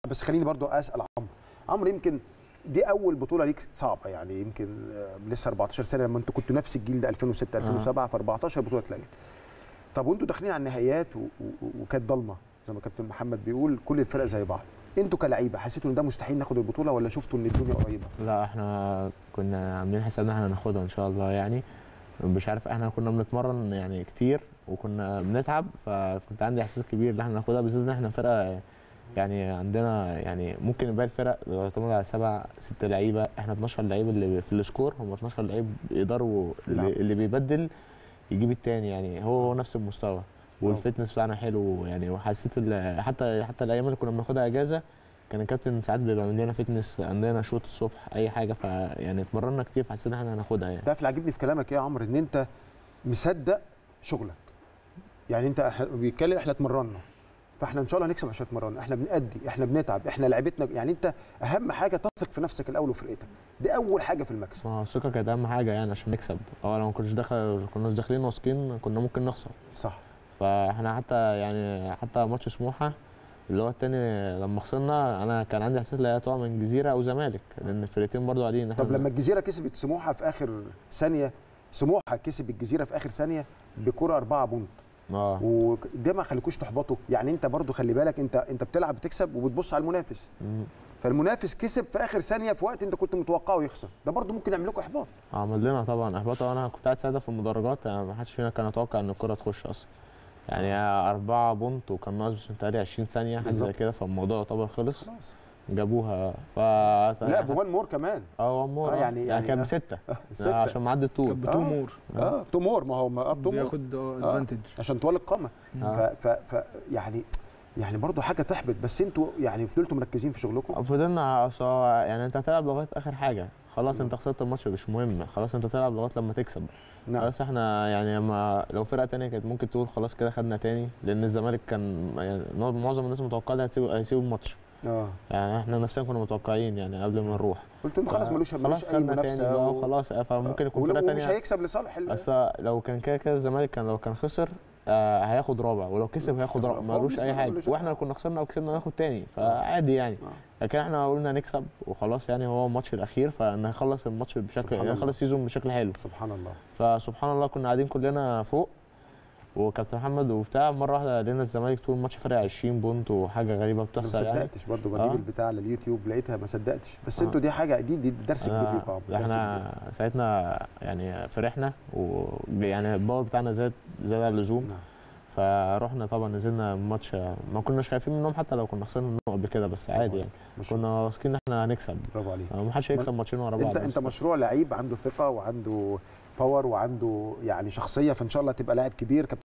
بس خليني برضو اسال عمرو عمرو يمكن دي اول بطوله ليك صعبه يعني يمكن آه، لسه 14 سنه لما انتوا كنتوا نفس الجيل ده 2006 2007 ف 14 بطوله اتلغت طب وانتوا داخلين على النهائيات و- و- وكانت ضلمه زي ما كابتن محمد بيقول كل الفرق زي بعض انتوا كلعيبه حسيتوا ان ده مستحيل ناخد البطوله ولا شفتوا ان الدنيا قريبه لا احنا كنا عاملين حسابنا احنا هناخدها ان شاء الله يعني مش عارف احنا كنا بنتمرن يعني كتير وكنا بنتعب فكنت عندي احساس كبير ان احنا ناخدها بالذات ان احنا فرقه يعني عندنا يعني ممكن باقي الفرق يعتمد على سبع ست لعيبه احنا 12 لعيب اللي في السكور هم 12 لعيب بيقدروا نعم. اللي, اللي بيبدل يجيب التاني يعني هو هو نفس المستوى والفتنس بتاعنا حلو يعني وحسيت ال- حتى حتى الايام اللي كنا بناخدها اجازه كان الكابتن ساعات بيبقى عندنا فتنس عندنا شوط الصبح اي حاجه فيعني اتمرنا كتير فحسيت ان احنا هناخدها يعني تعرف اللي عاجبني في كلامك ايه يا عمرو ان انت مصدق شغلك يعني انت إحنا- بيتكلم احنا اتمرنا فاحنا ان شاء الله هنكسب عشان اتمرنا احنا بنأدي احنا بنتعب احنا لعبتنا يعني انت اهم حاجه تثق في نفسك الاول وفرقتك دي اول حاجه في المكسب ما هو الثقه كانت اهم حاجه يعني عشان نكسب اه لو ما كناش داخل كناش داخلين واثقين كنا ممكن نخسر صح فاحنا حتى يعني حتى ماتش سموحه اللي هو التاني لما خسرنا انا كان عندي احساس ان هي هتقع من جزيره او زمالك لان الفرقتين برضو قاعدين طب لما الجزيره كسبت سموحه في اخر ثانيه سموحه كسب الجزيره في اخر ثانيه بكره أربعة بونت اه وده ما خليكوش تحبطوا يعني انت برضو خلي بالك انت انت بتلعب بتكسب وبتبص على المنافس مم. فالمنافس كسب في اخر ثانيه في وقت انت كنت متوقعه يخسر ده برضو ممكن يعمل لكم احباط عمل لنا طبعا احباط وانا كنت قاعد ساعتها في المدرجات يعني ما حدش فينا كان يتوقع ان الكره تخش اصلا يعني أربعة بونت وكان ناقص متهيألي 20 ثانية حاجة زي بالظبط. كده فالموضوع يعتبر خلص خلاص جابوها ف لا بوان مور كمان اه وان مور آه، آه يعني- يعني, يعني كان آه. بستة ستة. عشان معدي الطول كان آه. بتو مور اه تومور ما هو ما اب تومور بياخد ادفانتج عشان طوال القامه آه. ف, ف, ف يعني يعني برضو حاجه تحبط بس انتوا يعني فضلتوا مركزين في شغلكم فضلنا أصل هو يعني انت هتلعب لغايه اخر حاجه خلاص انت خسرت الماتش مش مهم خلاص انت تلعب لغايه لما تكسب نعم خلاص احنا يعني ما لو فرقه تانية كانت ممكن تقول خلاص كده خدنا تاني لان الزمالك كان يعني معظم الناس متوقعه هيسيبوا هيسيبوا الماتش اه يعني احنا نفسنا كنا متوقعين يعني قبل ما نروح قلت له خلاص ملوش ملوش خلاص اي خدنا تاني منافسه بقى و- وخلاص فممكن يكون ول- فرقه ومش تانية هيكسب لصالح ال- بس لو كان كده كده الزمالك كان لو كان خسر آه هياخد رابع ولو كسب هياخد رابع ملوش اي حاجه ملوش- واحنا لو كنا خسرنا او كسبنا هناخد تاني فعادي يعني آه. لكن احنا قلنا نكسب وخلاص يعني هو الماتش الاخير فنخلص الماتش بشكل سبحان يعني الله. نخلص السيزون بشكل حلو سبحان الله فسبحان الله كنا قاعدين كلنا فوق وكابتن محمد وبتاع مره واحده لقينا الزمالك طول الماتش فارق 20 بونت وحاجه غريبه ما بتحصل يعني صدقتش برضه بجيب آه. البتاع على اليوتيوب لقيتها ما صدقتش بس آه. انتوا دي حاجه دي دي درس كبير أنا- ليكم يا عمرو، درس احنا ساعتنا يعني فرحنا ويعني الباور بتاعنا زاد زاد عن اللزوم كبير. نعم. فرحنا طبعا نزلنا الماتش ما كناش خايفين منهم حتى لو كنا خسرنا منهم قبل كده بس عادي يعني مش كنا واثقين ان احنا هنكسب برافو عليك ما حدش هيكسب ماتشين ورا بعض انت انت بس. مشروع لعيب عنده ثقه وعنده باور وعنده يعني شخصيه فان شاء الله تبقى لاعب كبير كابتن